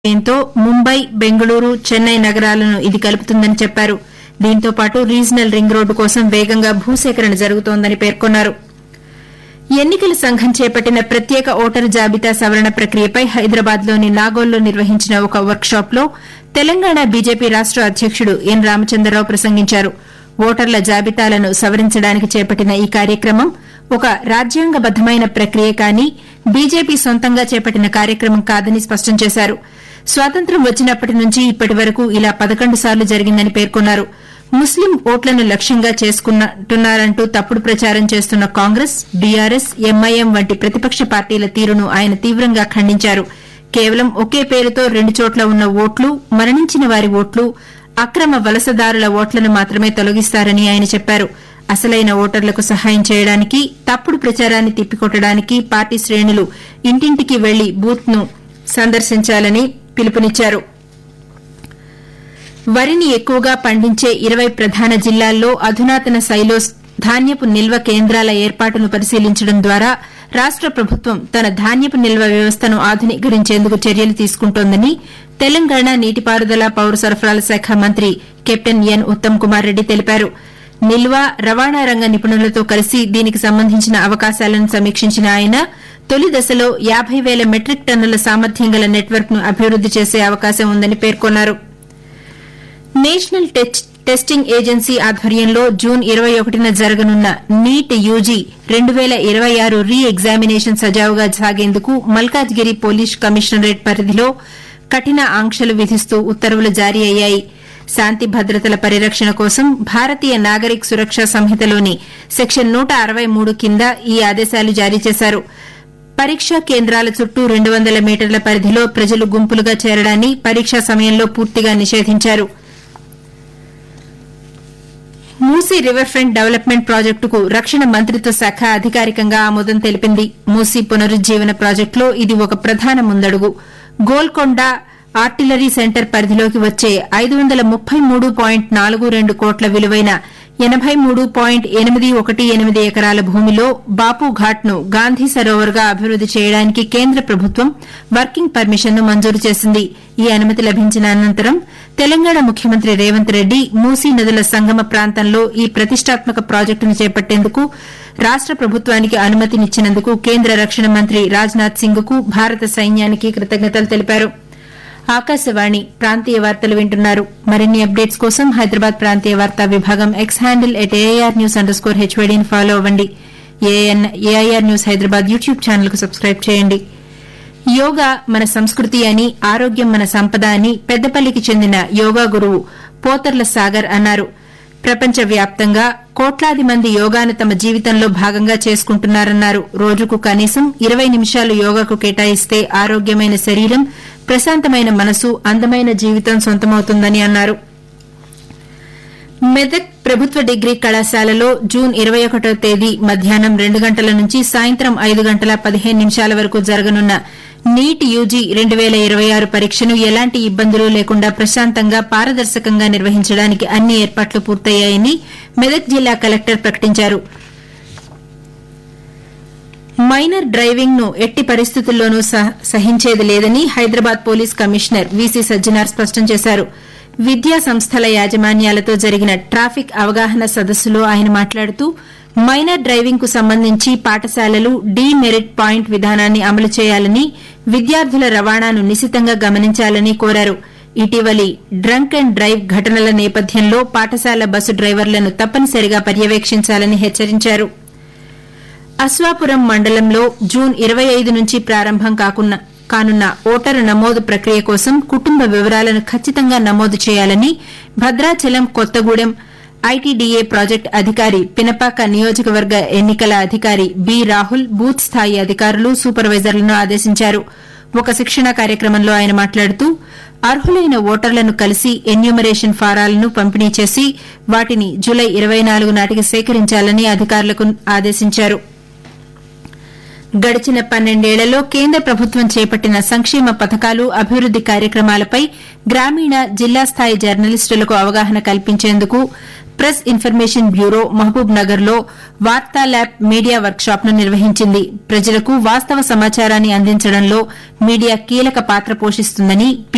దీంతో ముంబై బెంగళూరు చెన్నై నగరాలను ఇది కలుపుతుందని చెప్పారు దీంతో పాటు రీజనల్ రింగ్ రోడ్డు కోసం వేగంగా భూసేకరణ జరుగుతోందని పేర్కొన్నారు ఎన్నికల సంఘం చేపట్టిన ప్రత్యేక ఓటరు జాబితా సవరణ ప్రక్రియపై హైదరాబాద్లోని నాగోల్లో నిర్వహించిన ఒక వర్క్షాప్లో తెలంగాణ బీజేపీ రాష్ట అధ్యకుడు ఎన్ రామచంద్రరావు ప్రసంగించారు ఓటర్ల జాబితాలను సవరించడానికి చేపట్టిన ఈ కార్యక్రమం ఒక రాజ్యాంగబద్దమైన ప్రక్రియ కానీ బీజేపీ సొంతంగా చేపట్టిన కార్యక్రమం కాదని స్పష్టం చేశారు స్వాతంత్ర్యం వచ్చినప్పటి నుంచి ఇప్పటి వరకు ఇలా పదకొండు సార్లు జరిగిందని పేర్కొన్నారు ముస్లిం ఓట్లను లక్ష్యంగా చేసుకుంటున్నారంటూ తప్పుడు ప్రచారం చేస్తున్న కాంగ్రెస్ బీఆర్ఎస్ ఎంఐఎం వంటి ప్రతిపక్ష పార్టీల తీరును ఆయన తీవ్రంగా ఖండించారు కేవలం ఒకే పేరుతో రెండు చోట్ల ఉన్న ఓట్లు మరణించిన వారి ఓట్లు అక్రమ వలసదారుల ఓట్లను మాత్రమే తొలగిస్తారని ఆయన చెప్పారు అసలైన ఓటర్లకు సహాయం చేయడానికి తప్పుడు ప్రచారాన్ని తిప్పికొట్టడానికి పార్టీ శ్రేణులు ఇంటింటికి వెళ్లి బూత్ ను సందర్శించాలని పిలుపునిచ్చారు వరిని ఎక్కువగా పండించే ఇరవై ప్రధాన జిల్లాల్లో అధునాతన సైలోస్ ధాన్యపు నిల్వ కేంద్రాల ఏర్పాటును పరిశీలించడం ద్వారా రాష్ట ప్రభుత్వం తన ధాన్యపు నిల్వ వ్యవస్థను ఆధునీకరించేందుకు చర్యలు తీసుకుంటోందని తెలంగాణ నీటిపారుదల పౌర సరఫరాల శాఖ మంత్రి కెప్టెన్ ఎన్ ఉత్తమ్ కుమార్ రెడ్డి తెలిపారు నిల్వ రవాణా రంగ నిపుణులతో కలిసి దీనికి సంబంధించిన అవకాశాలను సమీక్షించిన ఆయన తొలి దశలో యాబై పేల మెట్రిక్ టన్నుల సామర్థ్యం గల నెట్వర్క్ ను అభివృద్ది చేసే అవకాశం ఉందని పేర్కొన్నారు నేషనల్ టెస్టింగ్ ఏజెన్సీ ఆధ్వర్యంలో జూన్ ఇరవై ఒకటిన జరగనున్న నీట్ యూజీ రెండు పేల ఇరవై ఆరు రీ ఎగ్జామినేషన్ సజావుగా సాగేందుకు మల్కాజ్గిరి పోలీస్ కమిషనరేట్ పరిధిలో కఠిన ఆంక్షలు విధిస్తూ ఉత్తర్వులు జారీ అయ్యాయి శాంతి భద్రతల పరిరక్షణ కోసం భారతీయ నాగరిక్ సురక్ష సంహితలోని సెక్షన్ నూట అరవై మూడు కింద ఈ ఆదేశాలు జారీ చేశారు పరీక్షా కేంద్రాల చుట్టూ రెండు వందల మీటర్ల పరిధిలో ప్రజలు గుంపులుగా చేరడాన్ని పరీక్షా సమయంలో పూర్తిగా నిషేధించారు మూసీ రివర్ ఫ్రంట్ డెవలప్మెంట్ ప్రాజెక్టుకు రక్షణ మంత్రిత్వ శాఖ అధికారికంగా ఆమోదం తెలిపింది మూసీ పునరుజ్జీవన ప్రాజెక్టులో ఇది ఒక ప్రధాన ముందడుగు గోల్కొండ ఆర్టిలరీ సెంటర్ పరిధిలోకి వచ్చే ఐదు వందల ముప్పై మూడు పాయింట్ నాలుగు రెండు కోట్ల విలువైన ఎనబై మూడు పాయింట్ ఎనిమిది ఒకటి ఎనిమిది ఎకరాల భూమిలో బాపుఘాట్ ను గాంధీ సరోవర్ గా అభివృద్ది చేయడానికి కేంద్ర ప్రభుత్వం వర్కింగ్ పర్మిషన్ ను మంజూరు చేసింది ఈ అనుమతి లభించిన అనంతరం తెలంగాణ ముఖ్యమంత్రి రేవంత్ రెడ్డి మూసీ నదుల సంగమ ప్రాంతంలో ఈ ప్రతిష్టాత్మక ప్రాజెక్టును చేపట్టేందుకు రాష్ట ప్రభుత్వానికి అనుమతినిచ్చినందుకు కేంద్ర రక్షణ మంత్రి రాజ్నాథ్ సింగ్ కు భారత సైన్యానికి కృతజ్ఞతలు తెలిపారు ఆకాశవాణి ప్రాంతీయ వార్తలు వింటున్నారు మరిన్ని అప్డేట్స్ కోసం హైదరాబాద్ ప్రాంతీయ వార్తా విభాగం X handle at AIR news underscore హెచ్వైడీని ఫాలో అవ్వండి AIR news Hyderabad YouTube channel కు సబ్స్క్రైబ్ చేయండి యోగా మన సంస్కృతి అని ఆరోగ్యం మన సంపద అని పెద్దపల్లికి చెందిన యోగా గురువు పోతర్ల సాగర్ అన్నారు ప్రపంచవ్యాప్తంగా కోట్లాది మంది యోగాను తమ జీవితంలో భాగంగా చేసుకుంటున్నారన్నారు రోజుకు కనీసం ఇరవై నిమిషాలు యోగాకు కేటాయిస్తే ఆరోగ్యమైన శరీరం ప్రశాంతమైన మనసు అందమైన జీవితం సొంతమవుతుందని అన్నారు మెదక్ ప్రభుత్వ డిగ్రీ కళాశాలలో జూన్ ఇరవై ఒకటో తేదీ మధ్యాహ్నం రెండు గంటల నుంచి సాయంత్రం ఐదు గంటల పదిహేను నిమిషాల వరకు జరగనున్న నీట్ యూజీ రెండు పేల ఇరవై ఆరు పరీక్షను ఎలాంటి ఇబ్బందులు లేకుండా ప్రశాంతంగా పారదర్శకంగా నిర్వహించడానికి అన్ని ఏర్పాట్లు పూర్తయ్యాయని మెదక్ జిల్లా కలెక్టర్ ప్రకటించారు మైనర్ డ్రైవింగ్ ను ఎట్టి పరిస్థితుల్లోనూ సహించేది లేదని Hyderabad police commissioner VC Sajjanar స్పష్టం చేశారు విద్యా సంస్థల యాజమాన్యాలతో జరిగిన ట్రాఫిక్ అవగాహన సదస్సులో ఆయన మాట్లాడుతూ మైనర్ డ్రైవింగ్ కు సంబంధించి పాఠశాలలు డీ మెరిట్ పాయింట్ విధానాన్ని అమలు చేయాలని విద్యార్థుల రవాణాను నిశితంగా గమనించాలని కోరారు ఇటీవలి డ్రంక్ అండ్ డ్రైవ్ ఘటనల నేపథ్యంలో పాఠశాల బస్సు డ్రైవర్లను తప్పనిసరిగా పర్యవేక్షించాలని హెచ్చరించారు అశ్వాపురం మండలంలో జూన్ ఇరవై ఐదు నుంచి ప్రారంభం కానున్న ఓటరు నమోదు ప్రక్రియ కోసం కుటుంబ వివరాలను ఖచ్చితంగా నమోదు చేయాలని భద్రాచలం కొత్తగూడెం ఐటీడీఏ ప్రాజెక్టు అధికారి పినపాక నియోజకవర్గ ఎన్నికల అధికారి బి రాహుల్ బూత్ స్థాయి అధికారులు సూపర్వైజర్లను ఆదేశించారు ఒక శిక్షణా కార్యక్రమంలో ఆయన మాట్లాడుతూ అర్హులైన ఓటర్లను కలిసి ఎన్యూమరేషన్ ఫారాలను పంపిణీ చేసి వాటిని జులై ఇరవై నాలుగు నాటికి సేకరించాలని అధికారులకు ఆదేశించారు గడిచిన పన్నెండేళ్లలో కేంద్ర ప్రభుత్వం చేపట్టిన సంక్షేమ పథకాలు అభివృద్ది కార్యక్రమాలపై గ్రామీణ జిల్లా స్థాయి జర్నలిస్టులకు అవగాహన కల్పించేందుకు press information bureau Mahabub Nagar లో వార్తా ల్యాబ్ మీడియా వర్క్ షాప్ ను నిర్వహించింది ప్రజలకు వాస్తవ సమాచారాన్ని అందించడంలో మీడియా కీలక పాత్ర పోషిస్తుందని పి